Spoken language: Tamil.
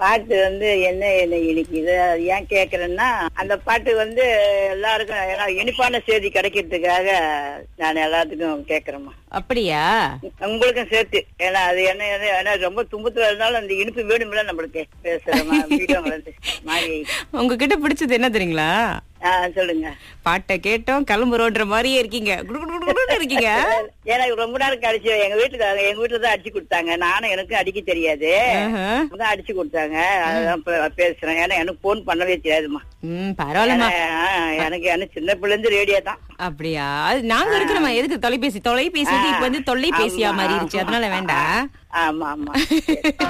பாட்டு வந்து என்ன என்ன இனிக்குது அது ஏன் கேக்குறேன்னா அந்த பாட்டு வந்து எல்லாருக்கும் ஏன்னா இனிப்பான செய்தி கிடைக்கிறதுக்காக நான் எல்லாத்துக்கும் கேக்குறேம்மா அப்படியா உங்களுக்கும் சேர்த்து ஏன்னா அது என்ன என்ன- ஏன்னா ரொம்ப துன்பத்துல இருந்தாலும் அந்த இனிப்பு வேணும்ல நம்மளுக்கு பேசுறோமா வீடியோ வந்து மாறி உங்ககிட்ட பிடிச்சது என்ன தெரியுங்களா ஆ, சொல்லுங்க பாட்டை கேட்டோம் கிளம்புறோன்ற மாதிரியே இருக்கீங்க குடு குடு குடு குடுன்னு இருக்கீங்க எனக்கு ரொம்ப நேரம் கழிச்சு எங்க வீட்டுல எங்க வீட்டுல தான் அடிச்சு கொடுத்தாங்க நானும் எனக்கும் அடிக்க தெரியாது ஆஹா. தான் அடிச்சு கொடுத்தாங்க அதான் இப்ப பேசுறேன் ஏன்னா எனக்கு போன் பண்ணவே தெரியாதுமா ம் பரவாயில்லம்மா எனக்கு எனக்கு சின்ன பிள்ளை இருந்து ரேடியோ தான் அப்படியா அது நாங்க இருக்கிறோமா எதுக்கு தொலைபேசி தொலைபேசி வந்து இப்ப வந்து தொல்லைபேசியா மாறிடுச்சு அதனால வேண்டாம் ஆமா ஆமா